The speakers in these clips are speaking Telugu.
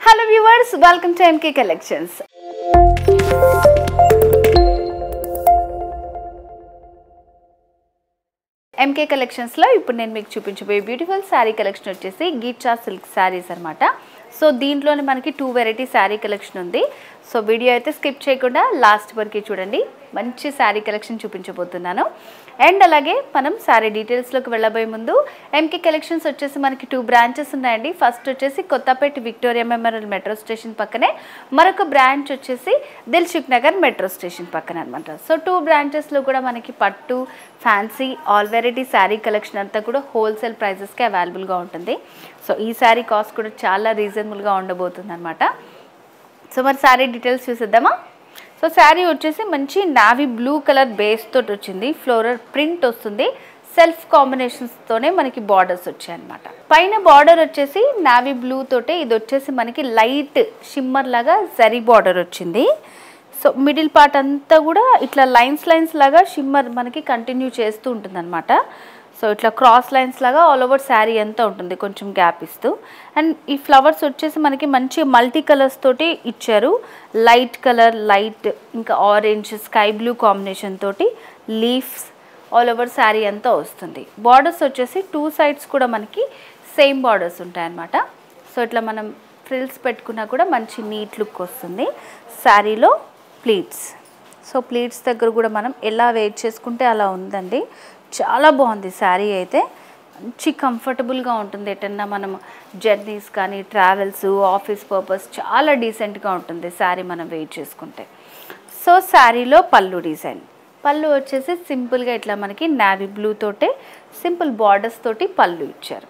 hello viewers welcome to MK collections MK కలెక్షన్స్లో ఇప్పుడు నేను మీకు చూపించబోయే బ్యూటిఫుల్ శారీ కలెక్షన్ వచ్చేసి గీచా సిల్క్ శారీస్ అనమాట సో దీంట్లోనే మనకి టూ వెరైటీ శారీ కలెక్షన్ ఉంది సో వీడియో అయితే స్కిప్ చేయకుండా లాస్ట్ వరకు చూడండి మంచి శారీ కలెక్షన్ చూపించబోతున్నాను అండ్ అలాగే మనం శారీ డీటెయిల్స్లోకి వెళ్ళబోయే ముందు ఎంకే కలెక్షన్స్ వచ్చేసి మనకి టూ బ్రాంచెస్ ఉన్నాయండి ఫస్ట్ వచ్చేసి Kothapeta Victoria Memorial metro station పక్కనే మరొక బ్రాంచ్ వచ్చేసి దిల్సుఖ్ నగర్ మెట్రో స్టేషన్ పక్కన అనమాట సో టూ బ్రాంచెస్లో కూడా మనకి పట్టు fancy all variety sari collection అంతా కూడా హోల్సేల్ ప్రైజెస్కి అవైలబుల్గా ఉంటుంది సో ఈ శారీ కాస్ట్ కూడా చాలా రీజనబుల్గా ఉండబోతుంది అనమాట సో మరి శారీ డీటెయిల్స్ చూసేద్దామా సో శారీ వచ్చేసి మంచి నావీ బ్లూ కలర్ బేస్ తోటి వచ్చింది ఫ్లోరల్ ప్రింట్ వస్తుంది సెల్ఫ్ కాంబినేషన్స్తోనే మనకి బార్డర్స్ వచ్చాయి అనమాట పైన బార్డర్ వచ్చేసి నావీ బ్లూ తోటే ఇది వచ్చేసి మనకి లైట్ షిమ్మర్ లాగా జరీ బార్డర్ వచ్చింది సో మిడిల్ పార్ట్ అంతా కూడా ఇట్లా లైన్స్ లైన్స్ లాగా షిమ్మర్ మనకి కంటిన్యూ చేస్తూ ఉంటుంది సో ఇట్లా క్రాస్ లైన్స్ లాగా ఆల్ ఓవర్ శారీ అంతా ఉంటుంది కొంచెం గ్యాప్ ఇస్తూ అండ్ ఈ ఫ్లవర్స్ వచ్చేసి మనకి మంచి మల్టీ కలర్స్ తోటి ఇచ్చారు లైట్ కలర్ లైట్ ఇంకా ఆరెంజ్ స్కై బ్లూ కాంబినేషన్ తోటి లీఫ్స్ ఆల్ ఓవర్ శారీ అంతా వస్తుంది బార్డర్స్ వచ్చేసి టూ సైడ్స్ కూడా మనకి సేమ్ బార్డర్స్ ఉంటాయన్నమాట సో ఇట్లా మనం ఫ్రిల్స్ పెట్టుకున్నా కూడా మంచి నీట్ లుక్ వస్తుంది శారీలో ప్లీట్స్ సో ప్లీట్స్ దగ్గర కూడా మనం ఎలా వెయిట్ చేసుకుంటే అలా ఉందండి చాలా బాగుంది శారీ అయితే మంచి కంఫర్టబుల్గా ఉంటుంది ఎటన్నా మనం జర్నీస్ కానీ ట్రావెల్స్ ఆఫీస్ పర్పస్ చాలా డీసెంట్గా ఉంటుంది శారీ మనం వెయిట్ చేసుకుంటే సో శారీలో పళ్ళు డిజైన్ పళ్ళు వచ్చేసి సింపుల్గా ఇట్లా మనకి నావీ బ్లూ తోటే సింపుల్ బార్డర్స్ తోటి పళ్ళు ఇచ్చారు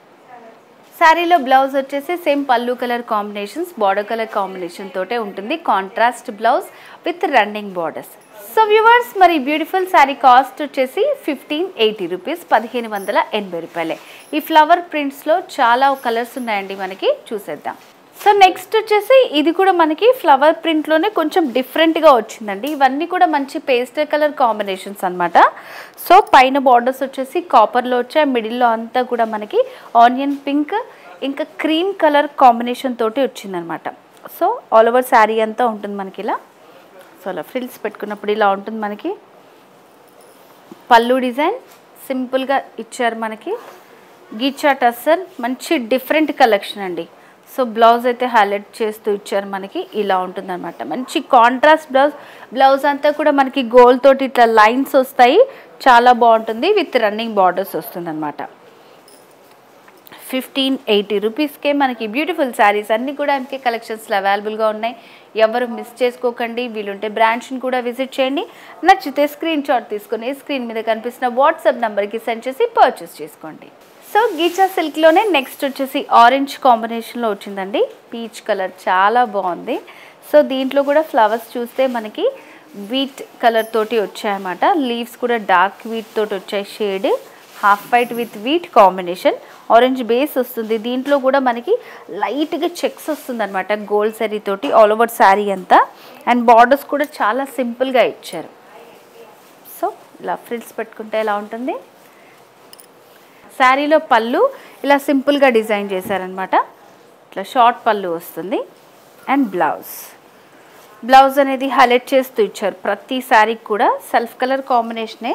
శారీలో బ్లౌజ్ వచ్చేసి same pallu colour combinations border colour combination తోటే ఉంటుంది contrast blouse with running borders so viewers మరి బ్యూటిఫుల్ శారీ కాస్ట్ వచ్చేసి ఫిఫ్టీన్ ఎయిటీ రూపీస్ పదిహేను వందల ఎనభై రూపాయలే ఈ ఫ్లవర్ ప్రింట్స్లో చాలా కలర్స్ ఉన్నాయండి మనకి చూసేద్దాం సో నెక్స్ట్ వచ్చేసి ఇది కూడా మనకి ఫ్లవర్ ప్రింట్లోనే కొంచెం డిఫరెంట్గా వచ్చిందండి ఇవన్నీ కూడా మంచి పేస్టల్ కలర్ కాంబినేషన్స్ అనమాట సో పైన బార్డర్స్ వచ్చేసి కాపర్లో వచ్చాయి మిడిల్లో అంతా కూడా మనకి ఆనియన్ పింక్ ఇంకా క్రీమ్ కలర్ కాంబినేషన్ తోటి వచ్చిందనమాట సో ఆల్ ఓవర్ శారీ అంతా ఉంటుంది మనకి ఇలా సో అలా ఫ్రిల్స్ పెట్టుకున్నప్పుడు ఇలా ఉంటుంది మనకి పళ్ళు డిజైన్ సింపుల్గా ఇచ్చారు మనకి గీచా టస్సర్ మంచి డిఫరెంట్ కలెక్షన్ అండి సో బ్లౌజ్ అయితే హైలైట్ చేస్తూ ఇచ్చారు మనకి ఇలా ఉంటుందన్నమాట మంచి కాంట్రాస్ట్ బ్లౌజ్ బ్లౌజ్ అంతా కూడా మనకి గోల్డ్ తోటి ఇట్లా లైన్స్ వస్తాయి చాలా బాగుంటుంది విత్ రన్నింగ్ బార్డర్స్ వస్తుందన్నమాట ఫిఫ్టీన్ ఎయిటీ రూపీస్కే మనకి బ్యూటిఫుల్ శారీస్ అన్నీ కూడా ఎంకే కలెక్షన్స్లో అవైలబుల్గా ఉన్నాయి ఎవరు మిస్ చేసుకోకండి వీలుంటే బ్రాంచ్ని కూడా విజిట్ చేయండి నచ్చితే స్క్రీన్ షాట్ తీసుకొని స్క్రీన్ మీద కనిపిస్తున్న వాట్సాప్ నెంబర్కి సెండ్ చేసి పర్చేస్ చేసుకోండి సో గీచా సిల్క్లోనే నెక్స్ట్ వచ్చేసి ఆరెంజ్ కాంబినేషన్లో వచ్చిందండి పీచ్ కలర్ చాలా బాగుంది సో దీంట్లో కూడా ఫ్లవర్స్ చూస్తే మనకి వీట్ కలర్ తోటి వచ్చాయన్నమాట లీవ్స్ కూడా డార్క్ వీట్ తోటి వచ్చాయి shade half white with wheat combination orange base వస్తుంది దీంట్లో కూడా మనకి లైట్గా చెక్స్ వస్తుంది అనమాట గోల్డ్ శారీ తోటి ఆల్ ఓవర్ శారీ అంతా అండ్ బార్డర్స్ కూడా చాలా సింపుల్గా ఇచ్చారు సో ఇలా ఫ్రిల్స్ పెట్టుకుంటే ఎలా ఉంటుంది శారీలో పళ్ళు ఇలా సింపుల్గా డిజైన్ చేశారనమాట ఇట్లా షార్ట్ పళ్ళు వస్తుంది అండ్ బ్లౌజ్ బ్లౌజ్ అనేది హైలైట్ చేస్తూ ఇచ్చారు ప్రతి శారీకి కూడా సెల్ఫ్ కలర్ కాంబినేషనే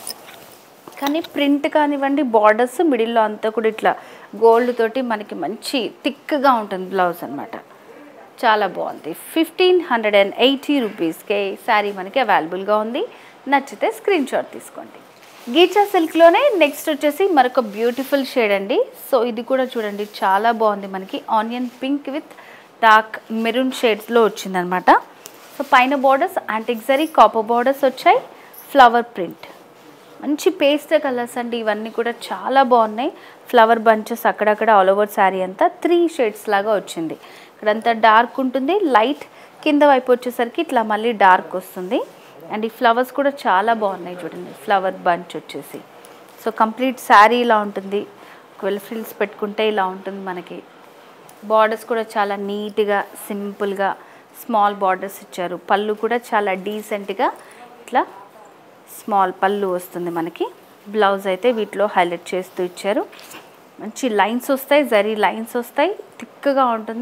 కానీ ప్రింట్ కానివ్వండి బార్డర్స్ మిడిల్లో అంతా కూడా ఇట్లా గోల్డ్ తోటి మనకి మంచి థిక్గా ఉంటుంది బ్లౌజ్ అనమాట చాలా బాగుంది ఫిఫ్టీన్ హండ్రెడ్ అండ్ ఎయిటీ రూపీస్కే శారీ మనకి అవైలబుల్గా ఉంది నచ్చితే స్క్రీన్ షాట్ తీసుకోండి గీచా సిల్క్లోనే నెక్స్ట్ వచ్చేసి మరొక బ్యూటిఫుల్ షేడ్ అండి సో ఇది కూడా చూడండి చాలా బాగుంది మనకి onion pink with dark maroon షేడ్స్లో వచ్చిందనమాట సో పైన borders antique zari copper borders వచ్చాయి ఫ్లవర్ ప్రింట్ మంచి పేస్ట్ కలర్స్ అండి ఇవన్నీ కూడా చాలా బాగున్నాయి ఫ్లవర్ బంచెస్ అక్కడక్కడ ఆల్ ఓవర్ శారీ అంతా త్రీ షేడ్స్ లాగా వచ్చింది ఇక్కడంతా డార్క్ ఉంటుంది లైట్ కింద వైపు వచ్చేసరికి ఇట్లా మళ్ళీ డార్క్ వస్తుంది అండ్ ఈ ఫ్లవర్స్ కూడా చాలా బాగున్నాయి చూడండి ఫ్లవర్ బంచ్ వచ్చేసి సో కంప్లీట్ శారీ ఇలా ఉంటుంది ఒకవేళ ఫ్రిల్స్ పెట్టుకుంటే ఇలా ఉంటుంది మనకి బార్డర్స్ కూడా చాలా నీట్గా సింపుల్గా స్మాల్ బార్డర్స్ ఇచ్చారు పళ్ళు కూడా చాలా డీసెంట్గా ఇట్లా స్మాల్ పళ్ళు వస్తుంది మనకి బ్లౌజ్ అయితే వీటిలో హైలైట్ చేస్తూ ఇచ్చారు మంచి లైన్స్ వస్తాయి జరీ లైన్స్ వస్తాయి థిక్గా ఉంటుంది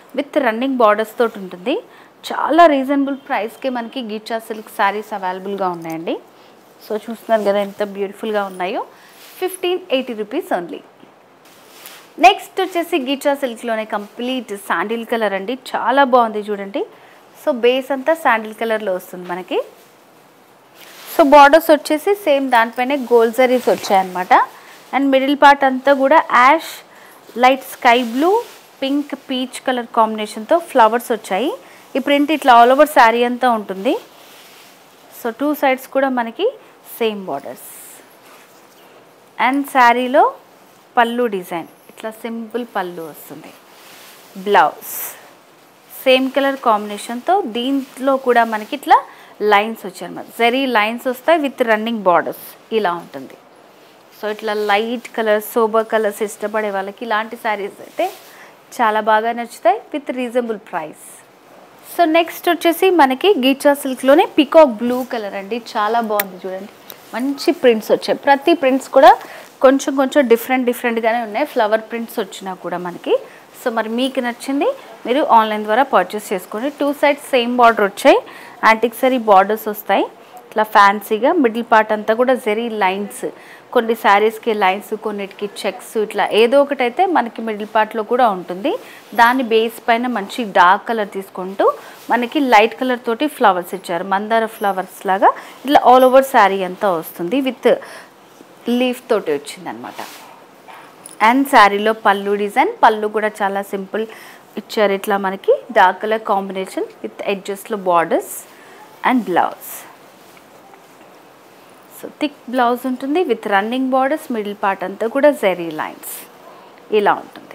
విత్ రన్నింగ్ బార్డర్స్ తోటి ఉంటుంది చాలా రీజనబుల్ ప్రైస్కి మనకి గీచా సిల్క్ శారీస్ అవైలబుల్గా ఉన్నాయండి సో చూస్తున్నారు కదా ఎంత బ్యూటిఫుల్గా ఉన్నాయో fifteen eighty rupees only next వచ్చేసి గీచా సిల్క్లోనే కంప్లీట్ శాండిల్ కలర్ అండి చాలా బాగుంది చూడండి సో బేస్ అంతా శాండిల్ కలర్లో వస్తుంది మనకి సో బార్డర్స్ వచ్చేసి సేమ్ దానిపైనే గోల్డ్ జరీస్ వచ్చాయన్నమాట అండ్ మిడిల్ పార్ట్ అంతా కూడా ash light sky blue pink peach colour కాంబినేషన్తో ఫ్లవర్స్ వచ్చాయి ఈ ప్రింట్ ఇట్లా ఆల్ ఓవర్ శారీ అంతా ఉంటుంది సో టూ సైడ్స్ కూడా మనకి సేమ్ బార్డర్స్ అండ్ శారీలో పళ్ళు డిజైన్ ఇట్లా సింపుల్ పళ్ళు వస్తుంది బ్లౌజ్ సేమ్ కలర్ కాంబినేషన్తో దీంట్లో కూడా మనకి ఇట్లా లైన్స్ వచ్చాయన్నమాట జరీ లైన్స్ వస్తాయి విత్ రన్నింగ్ బార్డర్స్ ఇలా ఉంటుంది సో ఇట్లా లైట్ కలర్స్ సోబర్ కలర్స్ ఇష్టపడే వాళ్ళకి ఇలాంటి శారీస్ అయితే చాలా బాగా నచ్చుతాయి with reasonable price so next వచ్చేసి మనకి గీచా సిల్క్లోనే పికాక్ బ్లూ కలర్ అండి చాలా బాగుంది చూడండి మంచి ప్రింట్స్ వచ్చాయి ప్రతి ప్రింట్స్ కూడా కొంచెం కొంచెం డిఫరెంట్ డిఫరెంట్గానే ఉన్నాయి ఫ్లవర్ ప్రింట్స్ వచ్చినా కూడా మనకి సో మరి మీకు నచ్చింది మీరు ఆన్లైన్ ద్వారా పర్చేస్ చేసుకోండి టూ సైడ్స్ సేమ్ బార్డర్ వచ్చాయి యాంటిక్ సరీ బార్డర్స్ వస్తాయి ఇట్లా ఫ్యాన్సీగా మిడిల్ పార్ట్ అంతా కూడా జెరీ లైన్స్ కొన్ని శారీస్కి లైన్స్ కొన్నిటికి చెక్స్ ఇట్లా ఏదో ఒకటి అయితే మనకి మిడిల్ పార్ట్లో కూడా ఉంటుంది దాని బేస్ పైన మంచి డార్క్ కలర్ తీసుకుంటూ మనకి లైట్ కలర్ తోటి ఫ్లవర్స్ ఇచ్చారు మందార ఫ్లవర్స్ లాగా ఇట్లా ఆల్ ఓవర్ శారీ అంతా వస్తుంది విత్ లీఫ్ తోటి వచ్చిందనమాట అండ్ శారీలో పళ్ళు డిజైన్ పళ్ళు కూడా చాలా సింపుల్ ఇచ్చారు ఇట్లా మనకి డార్క్ కలర్ కాంబినేషన్ విత్ ఎడ్జెస్లో borders and blouse so thick blouse ఉంటుంది with running borders middle part అంతా కూడా జెరీ లైన్స్ ఇలా ఉంటుంది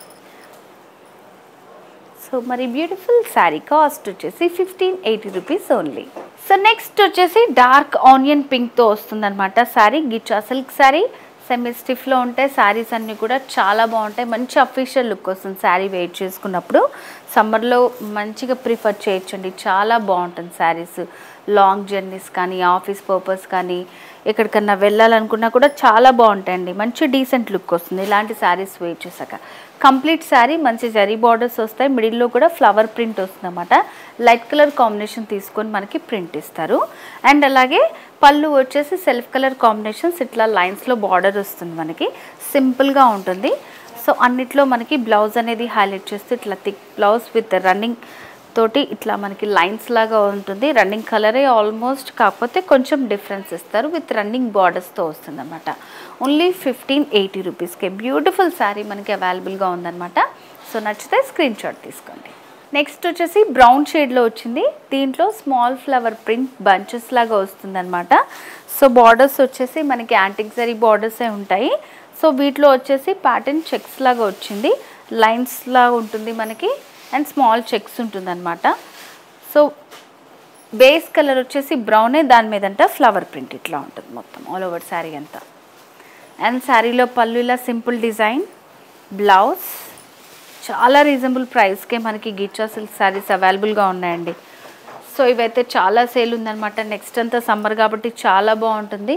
సో మరి బ్యూటిఫుల్ శారీ కాస్ట్ వచ్చేసి fifteen eighty rupees only so next వచ్చేసి డార్క్ ఆనియన్ పింక్తో వస్తుందన్నమాట శారీ గిచ్చా సిల్క్ శారీ సెమీ స్టిఫ్లో ఉంటే శారీస్ అన్నీ కూడా చాలా బాగుంటాయి మంచి అఫీషియల్ లుక్ వస్తుంది శారీ వెయిట్ చేసుకున్నప్పుడు సమ్మర్లో మంచిగా ప్రిఫర్ చేయొచ్చండి చాలా బాగుంటుంది శారీస్ లాంగ్ జర్నీస్ కానీ ఆఫీస్ పర్పస్ కానీ ఎక్కడికన్నా వెళ్ళాలనుకున్నా కూడా చాలా బాగుంటాయండి మంచి డీసెంట్ లుక్ వస్తుంది ఇలాంటి శారీస్ వెయిట్ చేశాక కంప్లీట్ శారీ మంచి జరీ బార్డర్స్ వస్తాయి మిడిల్లో కూడా ఫ్లవర్ ప్రింట్ వస్తుందన్నమాట లైట్ కలర్ కాంబినేషన్ తీసుకొని మనకి ప్రింట్ ఇస్తారు అండ్ అలాగే పళ్ళు వచ్చేసి సెల్ఫ్ కలర్ కాంబినేషన్స్ ఇట్లా లైన్స్లో బార్డర్ వస్తుంది మనకి సింపుల్గా ఉంటుంది సో అన్నిట్లో మనకి బ్లౌజ్ అనేది హైలైట్ చేస్తూ ఇట్లా థిక్ బ్లౌజ్ విత్ రన్నింగ్ తోటి ఇట్లా మనకి లైన్స్ లాగా ఉంటుంది రన్నింగ్ కలరే ఆల్మోస్ట్ కాకపోతే కొంచెం డిఫరెన్స్ ఇస్తారు విత్ రన్నింగ్ బార్డర్స్తో వస్తుంది అనమాట ఓన్లీ ఫిఫ్టీన్ ఎయిటీ రూపీస్కి బ్యూటిఫుల్ శారీ మనకి అవైలబుల్గా ఉందన్నమాట సో నచ్చితే స్క్రీన్ షాట్ తీసుకోండి నెక్స్ట్ వచ్చేసి బ్రౌన్ షేడ్లో వచ్చింది దీంట్లో స్మాల్ ఫ్లవర్ ప్రింట్ బంచెస్ లాగా వస్తుందన్నమాట సో బార్డర్స్ వచ్చేసి మనకి యాంటిక్ జరీ బార్డర్సే ఉంటాయి సో వీటిలో వచ్చేసి ప్యాటర్న్ చెక్స్ లాగా వచ్చింది లైన్స్ లాగా ఉంటుంది మనకి అండ్ స్మాల్ చెక్స్ ఉంటుందన్నమాట సో బేస్ కలర్ వచ్చేసి బ్రౌనే దాని మీదంట ఫ్లవర్ ప్రింట్ ఇట్లా ఉంటుంది మొత్తం ఆల్ ఓవర్ శారీ అంతా అండ్ శారీలో పళ్ళు ఇలా సింపుల్ డిజైన్ బ్లౌజ్ చాలా రీజనబుల్ ప్రైస్కే మనకి గిచ్చా సిల్క్ శారీస్ అవైలబుల్గా ఉన్నాయండి సో ఇవైతే చాలా సేల్ ఉందన్నమాట నెక్స్ట్ అంతా సమ్మర్ కాబట్టి చాలా బాగుంటుంది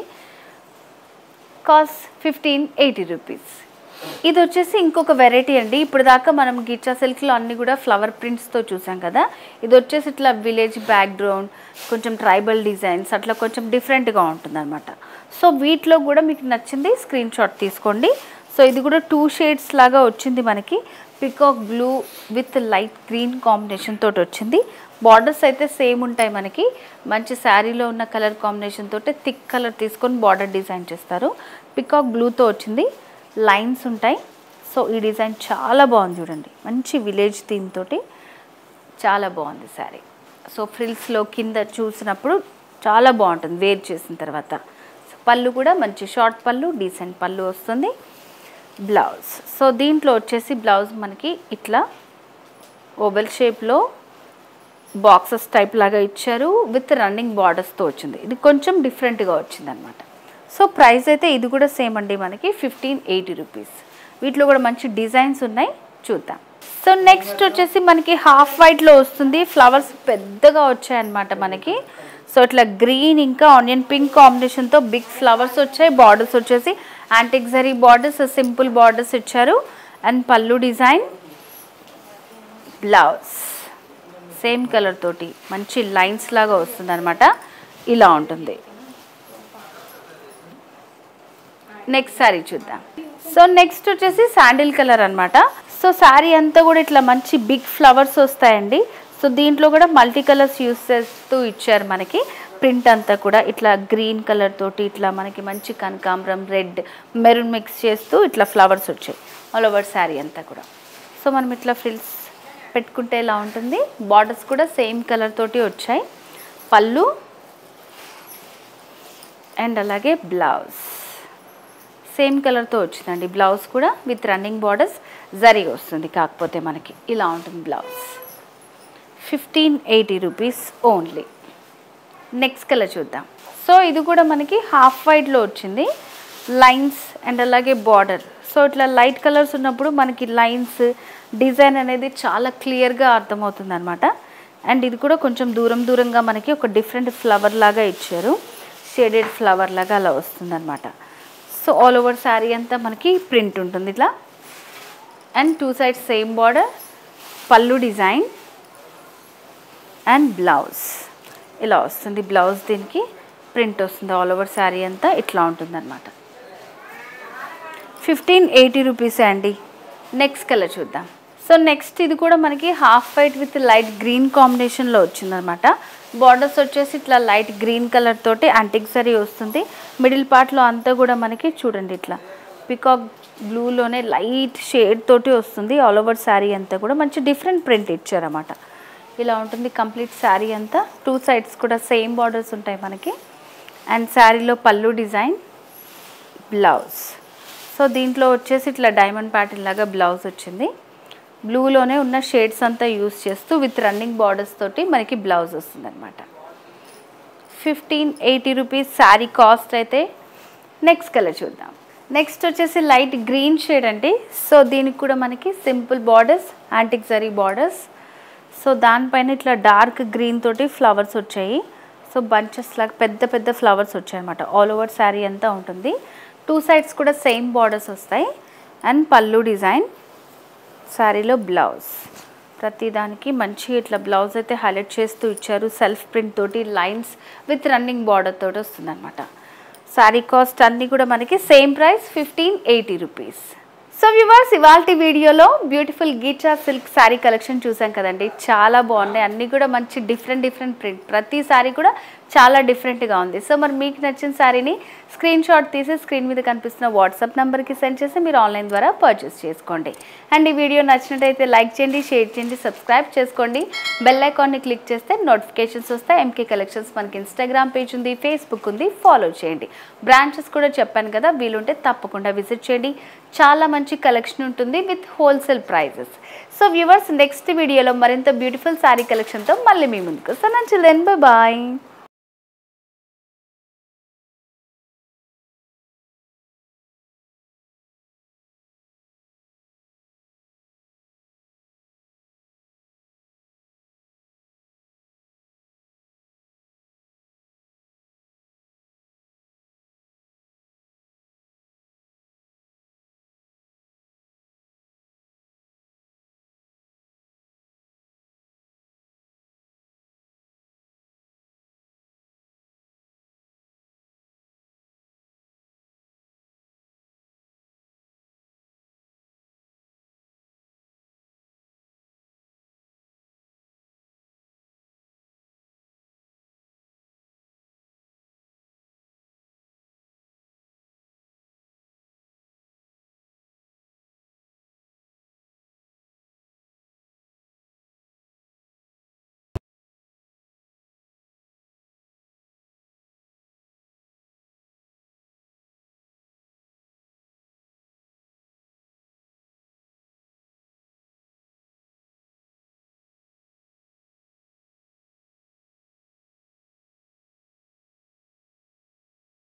కాస్ట్ ఫిఫ్టీన్ ఎయిటీ రూపీస్ ఇది వచ్చేసి ఇంకొక వెరైటీ అండి ఇప్పుడు దాకా మనం గిచ్చా సిల్క్లో అన్ని కూడా ఫ్లవర్ ప్రింట్స్తో చూసాం కదా ఇది వచ్చేసి ఇట్లా విలేజ్ బ్యాక్గ్రౌండ్ కొంచెం ట్రైబల్ డిజైన్స్ అట్లా కొంచెం డిఫరెంట్గా ఉంటుంది అనమాట సో వీటిలో కూడా మీకు నచ్చింది స్క్రీన్ షాట్ తీసుకోండి సో ఇది కూడా టూ షేడ్స్ లాగా వచ్చింది మనకి peacock blue with light green combination తోటి వచ్చింది బార్డర్స్ అయితే సేమ్ ఉంటాయి మనకి మంచి శారీలో ఉన్న కలర్ కాంబినేషన్ తోటి థిక్ కలర్ తీసుకొని బార్డర్ డిజైన్ చేస్తారు పికాక్ బ్లూతో వచ్చింది లైన్స్ ఉంటాయి సో ఈ డిజైన్ చాలా బాగుంది చూడండి మంచి విలేజ్ థీమ్ తోటి చాలా బాగుంది శారీ సో ఫ్రిల్స్లో కింద చూసినప్పుడు చాలా బాగుంటుంది వేర్ చేసిన తర్వాత సో పళ్ళు కూడా మంచి షార్ట్ పళ్ళు డీసెంట్ పళ్ళు వస్తుంది బ్లౌజ్ సో దీంట్లో వచ్చేసి బ్లౌజ్ మనకి ఇట్లా ఓవెల్ షేప్లో బాక్సెస్ టైప్ లాగా ఇచ్చారు విత్ రన్నింగ్ బార్డర్స్తో వచ్చింది ఇది కొంచెం డిఫరెంట్గా వచ్చింది అనమాట సో ప్రైస్ అయితే ఇది కూడా సేమ్ అండి మనకి ఫిఫ్టీన్ ఎయిటీ రూపీస్ వీటిలో కూడా మంచి డిజైన్స్ ఉన్నాయి చూద్దాం సో నెక్స్ట్ వచ్చేసి మనకి హాఫ్ వైట్లో వస్తుంది ఫ్లవర్స్ పెద్దగా వచ్చాయన్నమాట మనకి సో ఇట్లా గ్రీన్ ఇంకా ఆనియన్ పింక్ కాంబినేషన్తో బిగ్ ఫ్లవర్స్ వచ్చాయి బార్డర్స్ వచ్చేసి antique zari borders simple borders ఇచ్చారు అండ్ పళ్ళు డిజైన్ బ్లౌజ్ సేమ్ కలర్ తోటి మంచి లైన్స్ లాగా వస్తుంది అనమాట ఇలా ఉంటుంది నెక్స్ట్ శారీ చూద్దాం సో నెక్స్ట్ వచ్చేసి శాండిల్ కలర్ అన్నమాట సో శారీ అంతా కూడా ఇట్లా మంచి బిగ్ ఫ్లవర్స్ వస్తాయండి సో దీంట్లో కూడా మల్టీ కలర్స్ యూస్ చేస్తూ ఇచ్చారు మనకి ప్రింట్ అంతా కూడా ఇట్లా గ్రీన్ కలర్ తోటి ఇట్లా మనకి మంచి కనకాంబరం రెడ్ మెరూన్ మిక్స్ చేస్తూ ఇట్లా ఫ్లవర్స్ వచ్చాయి ఆల్ ఓవర్ శారీ అంతా కూడా సో మనం ఇట్లా ఫ్రిల్స్ పెట్టుకుంటే ఇలా ఉంటుంది బార్డర్స్ కూడా సేమ్ కలర్ తోటి వచ్చాయి పళ్ళు అండ్ అలాగే బ్లౌజ్ సేమ్ కలర్తో వచ్చిందండి బ్లౌజ్ కూడా విత్ రన్నింగ్ బార్డర్స్ జరీ వస్తుంది కాకపోతే మనకి ఇలా ఉంటుంది blouse fifteen eighty rupees only next colour చూద్దాం సో ఇది కూడా మనకి హాఫ్ వైట్లో వచ్చింది లైన్స్ అండ్ అలాగే బార్డర్ సో ఇట్లా లైట్ కలర్స్ ఉన్నప్పుడు మనకి లైన్స్ డిజైన్ అనేది చాలా క్లియర్గా అర్థమవుతుంది అనమాట అండ్ ఇది కూడా కొంచెం దూరం దూరంగా మనకి ఒక డిఫరెంట్ ఫ్లవర్ లాగా ఇచ్చారు షేడెడ్ ఫ్లవర్ లాగా అలా వస్తుంది అనమాట సో ఆల్ ఓవర్ శారీ అంతా మనకి ప్రింట్ ఉంటుంది ఇట్లా and two sides same border pallu design and blouse ఇలా వస్తుంది బ్లౌజ్ దీనికి ప్రింట్ వస్తుంది ఆల్ ఓవర్ శారీ అంతా ఇట్లా ఉంటుంది అనమాట ఫిఫ్టీన్ ఎయిటీ రూపీస్ అండి నెక్స్ట్ కలర్ చూద్దాం సో నెక్స్ట్ ఇది కూడా మనకి half white with light green కాంబినేషన్లో వచ్చిందనమాట బార్డర్స్ వచ్చేసి ఇట్లా లైట్ గ్రీన్ కలర్ తోటి అంటిక్ సరీ వస్తుంది మిడిల్ పార్ట్లో అంతా కూడా మనకి చూడండి ఇట్లా పికాక్ బ్లూలోనే లైట్ షేడ్ తోటి వస్తుంది ఆల్ ఓవర్ శారీ అంతా కూడా మంచి డిఫరెంట్ ప్రింట్ ఇచ్చారన్నమాట ఇలా ఉంటుంది కంప్లీట్ శారీ అంతా టూ సైడ్స్ కూడా సేమ్ బార్డర్స్ ఉంటాయి మనకి అండ్ శారీలో పళ్ళు డిజైన్ బ్లౌజ్ సో దీంట్లో వచ్చేసి ఇట్లా డైమండ్ ప్యాటర్న్ లాగా బ్లౌజ్ వచ్చింది బ్లూలోనే ఉన్న షేడ్స్ అంతా యూస్ చేస్తూ విత్ రన్నింగ్ బార్డర్స్ తోటి మనకి బ్లౌజ్ వస్తుంది అనమాట fifteen eighty rupees sari cost అయితే నెక్స్ట్ కలర్ చూద్దాం నెక్స్ట్ వచ్చేసి లైట్ గ్రీన్ షేడ్ అండి సో దీనికి కూడా మనకి simple borders antique zari borders so దానిపైన ఇట్లా డార్క్ గ్రీన్ తోటి ఫ్లవర్స్ వచ్చాయి సో బంచెస్ లాగా పెద్ద పెద్ద ఫ్లవర్స్ వచ్చాయి అనమాట ఆల్ ఓవర్ శారీ అంతా ఉంటుంది టూ సైడ్స్ కూడా సేమ్ బార్డర్స్ వస్తాయి అండ్ పళ్ళు డిజైన్ శారీలో బ్లౌజ్ ప్రతి దానికి మంచి ఇట్లా బ్లౌజ్ అయితే హైలైట్ చేస్తూ ఇచ్చారు సెల్ఫ్ ప్రింట్ తోటి లైన్స్ విత్ రన్నింగ్ బార్డర్ తోటి వస్తుంది అనమాట శారీ కాస్ట్ అన్నీ కూడా మనకి same price fifteen eighty rupees so viewers ఇవాళ వీడియోలో beautiful ghicha silk sari collection చూసాం కదండి చాలా బాగున్నాయి అన్నీ కూడా మంచి డిఫరెంట్ డిఫరెంట్ ప్రింట్ ప్రతి శారీ కూడా చాలా డిఫరెంట్గా ఉంది సో మరి మీకు నచ్చిన శారీని స్క్రీన్ షాట్ తీసి స్క్రీన్ మీద కనిపిస్తున్న వాట్సాప్ నెంబర్కి సెండ్ చేసి మీరు ఆన్లైన్ ద్వారా పర్చేస్ చేసుకోండి అండ్ ఈ వీడియో నచ్చినట్టయితే లైక్ చేయండి షేర్ చేయండి సబ్స్క్రైబ్ చేసుకోండి బెల్ ఐకాన్ని క్లిక్ చేస్తే నోటిఫికేషన్స్ వస్తాయి ఎంకే కలెక్షన్స్ మనకి ఇన్స్టాగ్రామ్ పేజ్ ఉంది ఫేస్బుక్ ఉంది ఫాలో చేయండి బ్రాంచెస్ కూడా చెప్పాను కదా వీలుంటే తప్పకుండా విజిట్ చేయండి చాలా మంచి కలెక్షన్ ఉంటుంది with wholesale prices so viewers next వీడియోలో మరింత బ్యూటిఫుల్ శారీ కలెక్షన్తో మళ్ళీ మీ ముందుకు సో నంచి దెన్ బాయ్